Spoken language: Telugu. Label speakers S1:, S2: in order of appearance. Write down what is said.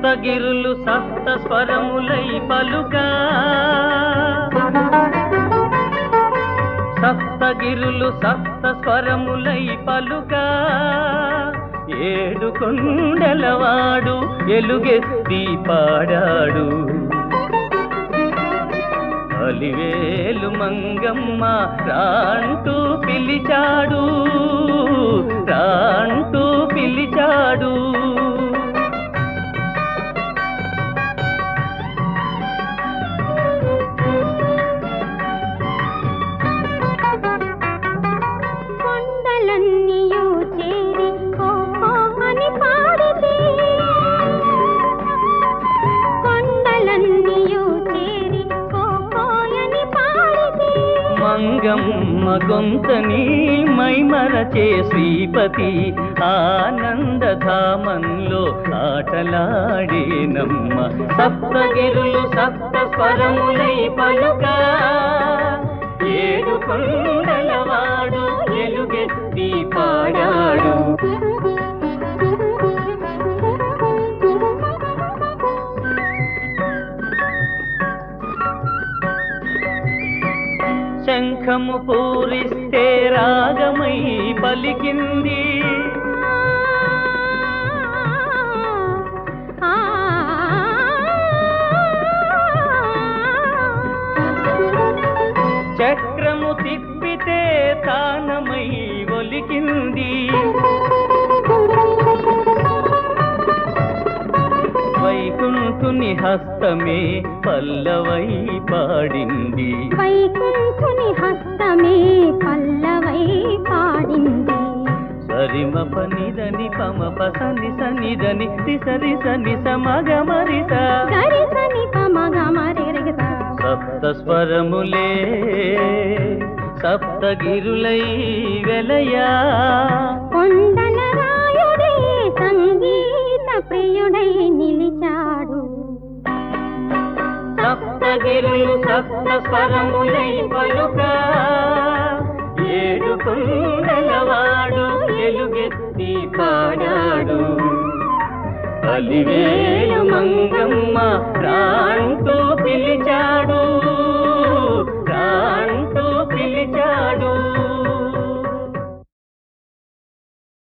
S1: సప్తగిరులు సప్త స్వరములై పలుగా సప్తగిరులు సప్త స్వరములై పలుగా ఏడు కొండలవాడు ఎలుగెత్తి పాడాడు అలివేలు మంగమ్మ రాంటూ పిలిచాడు రాంటూ పిలిచాడు
S2: కొండలన్నీయు చేరి ఓహో అని పాడితే కొండలన్నీయు చేరి ఓహో అని పాడితే
S1: మంగమ్మ గొంతని మైమరచే శ్రీపతి ఆనందధామంలో ఆటలాడేనమ్మ సప్తగిరులు సప్త స్వరములై పలుగా ఏడు కొండలవాడు ఎలుగెత్తి పాడాడు శంఖము పూరిస్తే రాగమై పలికింది
S2: ఆ
S1: చక్రము తిప్పితే తానమై ఒలికింది వైకుంఠుని హస్తమే పల్లవై పాడింది
S2: వైకుంఠుని హస్తమే పల్లవై పాడింది
S1: సరిమ పనిదని పమ పసని సనిదని తిసరి సని సమగమరిస
S2: గరిసని పమగమరెగస
S1: సప్త స్వరములే సప్తగిరులై వెలయా
S2: కొండల రాయుడే సంగీత ప్రియుడై నిలిచాడు
S1: సప్తగిరులు సప్త స్వరములై పలుక ఏడు కుండలవాడు ఎలుగెత్తి పాడాడు అలివేలు మంగమ్మ రాంటూ పిలిచాడు